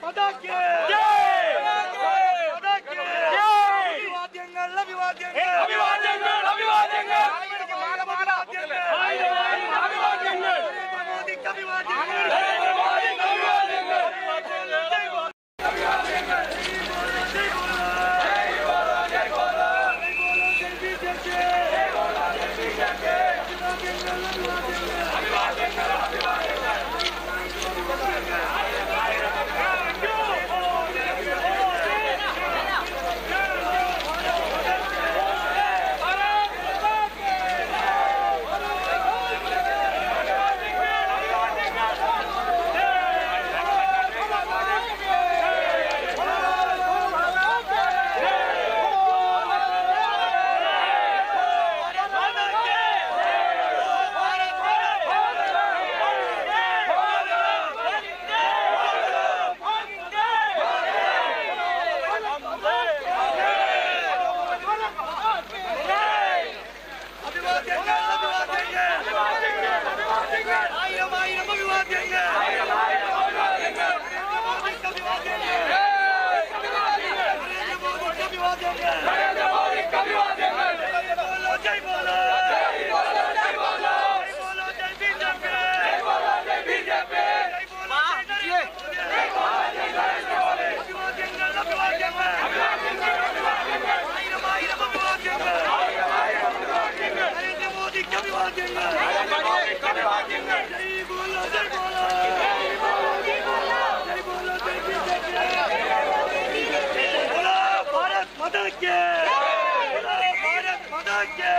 പതാക്ക് പതാക്ക് അഭിവാദ്യങ്ങൾ അഭിവാദ്യങ്ങൾ അഭിവാദ്യങ്ങൾ അഭിവാദ്യങ്ങൾ അഭിവാദ്യങ്ങൾ മോദിക്ക് അഭിവാദ്യങ്ങൾ നരേന്ദ്രമോദിക്ക് അഭിവാദ്യങ്ങൾ അഭിവാദ്യങ്ങൾ അഭിവാദ്യങ്ങൾ ആയിരം ആയിരം അഭിവാദ്യങ്ങൾ മോദിക്ക് അഭിവാദ്യങ്ങൾ നരേന്ദ്രമോദിക്ക് അഭിവാദ്യങ്ങൾ ജയ് ബോലോ ജയ് ബോലോ ജയ് ബോലോ ജയ് ബിജെപി ജയ് ബോലോ ജയ് ബിജെപി ജയ് ബോലോ ജയ് നരേന്ദ്രമോദി അഭിവാദ്യങ്ങൾ അഭിവാദ്യങ്ങൾ ആയിരം ആയിരം അഭിവാദ്യങ്ങൾ നരേന്ദ്രമോദിക്ക് അഭിവാദ്യങ്ങൾ ജയ് ബോലോ ജയ് ബോലോ ജയ് ബോലോ ജയ് ബിജെപി बोलो भारत माता की बोलो भारत माता की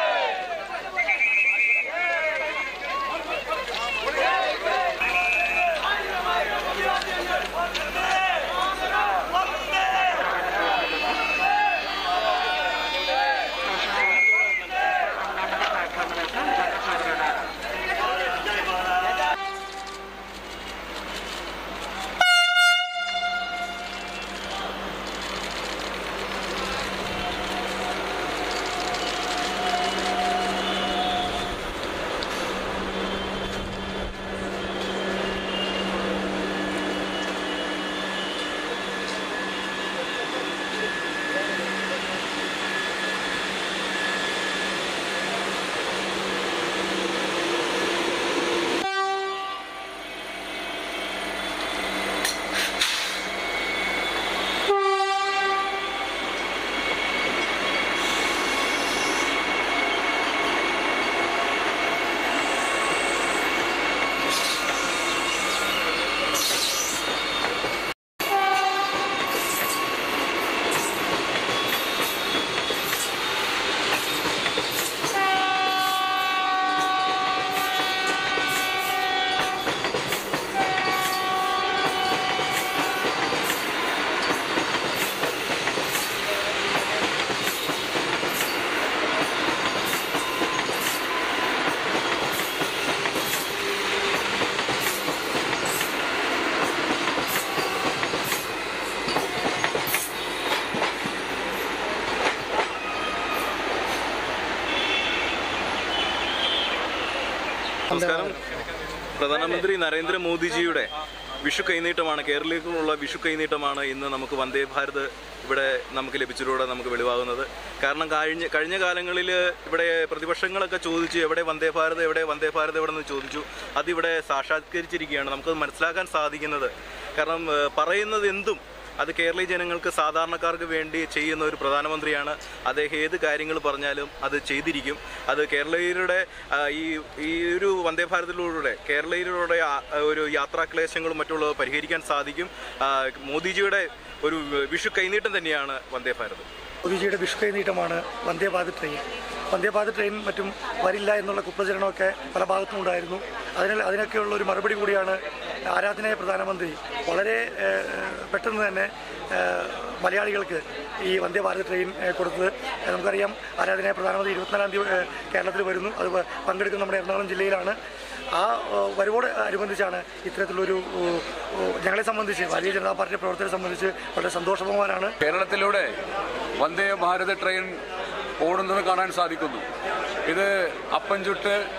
നമസ്കാരം പ്രധാനമന്ത്രി നരേന്ദ്രമോദിജിയുടെ വിഷു കൈനീട്ടമാണ് കേരളത്തിലുള്ള വിഷു കൈനീട്ടമാണ് ഇന്ന് നമുക്ക് വന്ദേ ഭാരത് ഇവിടെ നമുക്ക് ലഭിച്ചതിലൂടെ നമുക്ക് വെളിവാകുന്നത് കാരണം കഴിഞ്ഞ കഴിഞ്ഞ കാലങ്ങളിൽ ഇവിടെ പ്രതിപക്ഷങ്ങളൊക്കെ ചോദിച്ചു എവിടെ വന്ദേ ഭാരത് എവിടെ വന്ദേ ഭാരത് എവിടെ നിന്ന് ചോദിച്ചു അതിവിടെ സാക്ഷാത്കരിച്ചിരിക്കുകയാണ് നമുക്കത് മനസ്സിലാക്കാൻ സാധിക്കുന്നത് കാരണം ഏഹ്, പറയുന്നത് എന്തും അത് കേരളീയ ജനങ്ങൾക്ക് സാധാരണക്കാർക്ക് വേണ്ടി ചെയ്യുന്ന ഒരു പ്രധാനമന്ത്രിയാണ് അദ്ദേഹം ഏത് കാര്യങ്ങൾ പറഞ്ഞാലും അത് ചെയ്തിരിക്കും അത് കേരളീയരുടെ ആ, ഈ ഈ ഒരു വന്ദേ ഭാരതിലൂടെ കേരളീയരുടെ ആ, ഒരു യാത്രാക്ലേശങ്ങളും മറ്റുള്ളവ പരിഹരിക്കാൻ സാധിക്കും ആ, മോദിജിയുടെ ഒരു വിഷു കൈനീട്ടം തന്നെയാണ് വന്ദേ ഭാരത് മോദിജിയുടെ വിഷു കൈനീട്ടമാണ് വന്ദേ ഭാരത് ട്രെയിൻ വന്ദേ ഭാരത് ട്രെയിൻ മറ്റും വരില്ല എന്നുള്ള കുപ്രചരണമൊക്കെ പല ഭാഗത്തും ഉണ്ടായിരുന്നു അതിനാൽ അതിനൊക്കെയുള്ള ഒരു മറുപടി കൂടിയാണ് ആരാധനായ പ്രധാനമന്ത്രി വളരെ ഏഹ്, പെട്ടെന്ന് തന്നെ ഏഹ്, മലയാളികൾക്ക് ഈ വന്ദേ ഭാരത് ട്രെയിൻ ഏഹ്, കൊടുത്തത് ഏഹ്, നമുക്കറിയാം ആരാധനായ പ്രധാനമന്ത്രി ഇരുപത്തിനാലാം തീയതി ഏഹ്, കേരളത്തിൽ വരുന്നു അത് പ- പങ്കെടുക്കുന്ന നമ്മുടെ എറണാകുളം ജില്ലയിലാണ് ആ ഏഹ്, വരവോട് അനുബന്ധിച്ചാണ് ഇത്തരത്തിലൊരു ഏഹ്, ഏഹ്, ഞങ്ങളെ സംബന്ധിച്ച് ഭാരതീയ ജനതാ പാർട്ടി പ്രവർത്തകരെ സംബന്ധിച്ച് വളരെ സന്തോഷവാനാണ് കേരളത്തിലൂടെ വന്ദേ ഭാരത് ട്രെയിൻ ഓടുന്നത് കാണാൻ സാധിക്കുന്നു ഇത് അപ്പം ചുട്ട്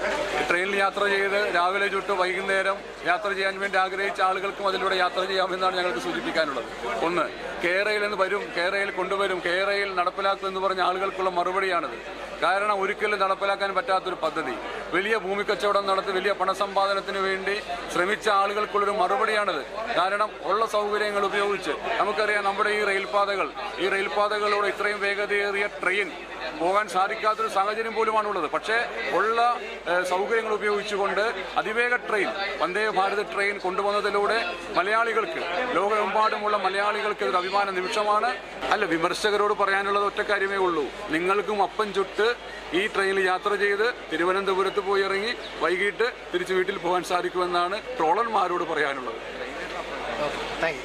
ട്രെയിനിൽ യാത്ര ചെയ്ത് രാവിലെ തൊട്ട് വൈകുന്നേരം യാത്ര ചെയ്യാൻ വേണ്ടി ആഗ്രഹിച്ച ആളുകൾക്കും അതിലൂടെ യാത്ര ചെയ്യാമെന്നാണ് ഞങ്ങൾക്ക് സൂചിപ്പിക്കാനുള്ളത് ഒന്ന് കേരയിൽ നിന്ന് വരും കേരയിൽ കൊണ്ടുവരും കേരയിൽ നടപ്പിലാക്കും എന്ന് പറഞ്ഞ ആളുകൾക്കുള്ള മറുപടിയാണിത് കാരണം ഒരിക്കലും നടപ്പിലാക്കാൻ പറ്റാത്തൊരു പദ്ധതി വലിയ ഭൂമി കച്ചവടം നടത്തി വലിയ പണസമ്പാദനത്തിന് വേണ്ടി ശ്രമിച്ച ആളുകൾക്കുള്ളൊരു മറുപടിയാണിത് കാരണം ഉള്ള സൗകര്യങ്ങൾ ഉപയോഗിച്ച് നമുക്കറിയാം നമ്മുടെ ഈ റെയിൽപാതകൾ ഈ റെയിൽപാതകളിലൂടെ ഇത്രയും വേഗതയേറിയ ട്രെയിൻ പോകാൻ സാധിക്കാത്തൊരു സാഹചര്യം പോലുമാണുള്ളത് പക്ഷേ ഉള്ള ഏഹ്, സൗകര്യങ്ങൾ ഉപയോഗിച്ചുകൊണ്ട് അതിവേഗ ട്രെയിൻ വന്ദേ ഭാരത് ട്രെയിൻ കൊണ്ടുവന്നതിലൂടെ മലയാളികൾക്ക് ലോകമെമ്പാടുമുള്ള മലയാളികൾക്ക് ഇതൊരു അഭിമാന നിമിഷമാണ് അല്ല വിമർശകരോട് പറയാനുള്ളത് ഒറ്റ കാര്യമേ ഉള്ളൂ നിങ്ങൾക്കും അപ്പം ചുട്ട് ഈ ട്രെയിനിൽ യാത്ര ചെയ്ത് തിരുവനന്തപുരത്ത് പോയി ഇറങ്ങി വൈകിട്ട് തിരിച്ച് വീട്ടിൽ പോകാൻ സാധിക്കുമെന്നാണ് ട്രോളന്മാരോട് പറയാനുള്ളത് താങ്ക് യു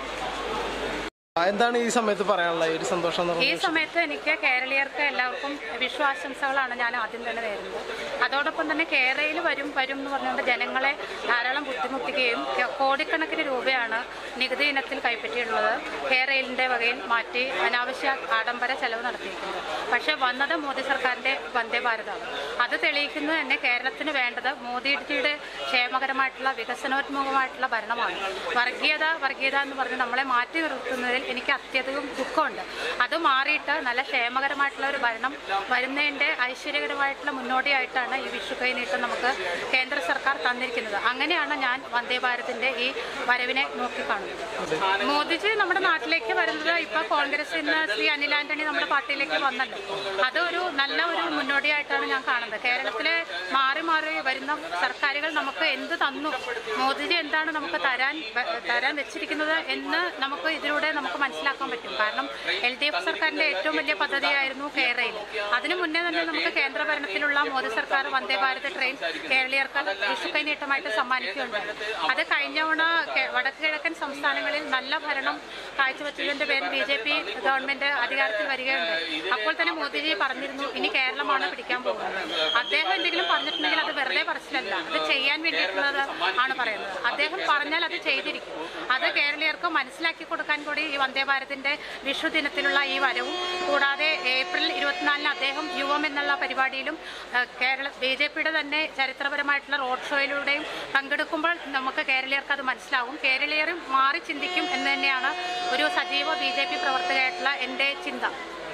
എന്താണ് ഈ സമയത്ത് പറയാനുള്ളത് ഈ ഒരു സന്തോഷം എന്ന് ഈ പറഞ്ഞാൽ സമയത്ത് എനിക്ക് കേരളീയർക്ക് എല്ലാവർക്കും വിശ്വാസംസകളാണ് ഞാൻ ആദ്യം തന്നെ നേരുന്നത് അതോടൊപ്പം തന്നെ കേരളയിൽ വരും വരും എന്ന് പറഞ്ഞുകൊണ്ട് ജനങ്ങളെ ധാരാളം ബുദ്ധിമുട്ടിക്കുകയും കെ- കോടിക്കണക്കിന് രൂപയാണ് നികുതി ഇനത്തിൽ കൈപ്പറ്റിയിട്ടുള്ളത് കേരളിൻ്റെ വകയിൽ മാറ്റി അനാവശ്യ ആഡംബര ചെലവ് നടത്തിയിരിക്കുന്നത് പക്ഷേ വന്നത് മോദി സർക്കാരിൻ്റെ വന്ദേ ഭാരതമാണ് അത് തെളിയിക്കുന്നത് തന്നെ കേരളത്തിന് വേണ്ടത് മോദിജിയുടെ ക്ഷേമകരമായിട്ടുള്ള വികസനോന്മുഖമായിട്ടുള്ള ഭരണമാണ് വർഗീയത വർഗീയത എന്ന് പറഞ്ഞ് നമ്മളെ മാറ്റി നിർത്തുന്നതിൽ എനിക്ക് അത്യധികം ദുഃഖമുണ്ട് അത് മാറിയിട്ട് നല്ല ക്ഷേമകരമായിട്ടുള്ള ഒരു ഭരണം വരുന്നതിൻ്റെ ഐശ്വര്യകരമായിട്ടുള്ള മുന്നോടിയായിട്ടാണ് ഈ വിഷു കൈനീട്ടം നമുക്ക് കേന്ദ്ര സർക്കാർ തന്നിരിക്കുന്നത് അങ്ങനെയാണ് ഞാൻ വന്ദേ ഭാരതിൻ്റെ ഈ വരവിനെ നോക്കിക്കാണുന്നത് മോദിജി നമ്മുടെ നാട്ടിലേക്ക് വരുന്നത് ഇപ്പോൾ കോൺഗ്രസിൽ നിന്ന് ശ്രീ അനിൽ ആന്റണി നമ്മുടെ പാർട്ടിയിലേക്ക് വന്നല്ലോ അതൊരു നല്ല ഒരു മുന്നോടിയായിട്ടാണ് ഞാൻ കാണുന്നത് കേരളത്തിലെ മാറി മാറി വരുന്ന സർക്കാരുകൾ നമുക്ക് എന്ത് തന്നു മോദിജി എന്താണ് നമുക്ക് തരാൻ തരാൻ വെച്ചിരിക്കുന്നത് എന്ന് നമുക്ക് ഇതിലൂടെ നമുക്ക് മനസ്സിലാക്കാൻ പറ്റും കാരണം എൽ ഡി എഫ് സർക്കാരിന്റെ ഏറ്റവും വലിയ പദ്ധതിയായിരുന്നു കേരളയിൽ അതിനു മുന്നേ തന്നെ നമുക്ക് കേന്ദ്ര ഭരണത്തിലുള്ള മോദി സർക്കാർ വന്ദേ ഭാരത് ട്രെയിൻ കേരളീയർക്ക് വിഷു കൈനീട്ടമായിട്ട് സമ്മാനിക്കുകയുണ്ടായി അത് കഴിഞ്ഞ തവണ കെ- വടക്ക് കിഴക്കൻ സംസ്ഥാനങ്ങളിൽ നല്ല ഭരണം കാഴ്ചവെച്ചതിന്റെ പേരിൽ ബി ജെ പി ഗവൺമെന്റ് അധികാരത്തിൽ വരികയുണ്ടായി അപ്പോൾ തന്നെ മോദിജി പറഞ്ഞിരുന്നു ഇനി കേരളമാണ് പിടിക്കാൻ പോകുന്നത് അദ്ദേഹം എന്തെങ്കിലും പറഞ്ഞിട്ടുണ്ടെങ്കിൽ അത് വെറുതെ പറച്ചിലല്ല അത് ചെയ്യാൻ വേണ്ടിയിട്ടുള്ളത് ആണ് പറയുന്നത് അദ്ദേഹം പറഞ്ഞാൽ അത് ചെയ്തിരിക്കും അത് കേരളീയർക്ക് മനസ്സിലാക്കി കൊടുക്കാൻ കൂടി ഈ വന്ദേ ഭാരതിന്റെ വിഷു ദിനത്തിലുള്ള ഈ വരവും കൂടാതെ ഏപ്രിൽ ഇരുപത്തിനാലിന് അദ്ദേഹം യുവം എന്നുള്ള പരിപാടിയിലും ഏഹ്, കേരള ബി ജെ പിയുടെ തന്നെ ചരിത്രപരമായിട്ടുള്ള റോഡ് ഷോയിലൂടെയും പങ്കെടുക്കുമ്പോൾ നമുക്ക് കേരളീയർക്ക് അത് മനസ്സിലാവും കേരളീയരും മാറി ചിന്തിക്കും എന്ന് തന്നെയാണ് ഒരു സജീവ ബി ജെ പി പ്രവർത്തകയായിട്ടുള്ള എൻ്റെ ചിന്ത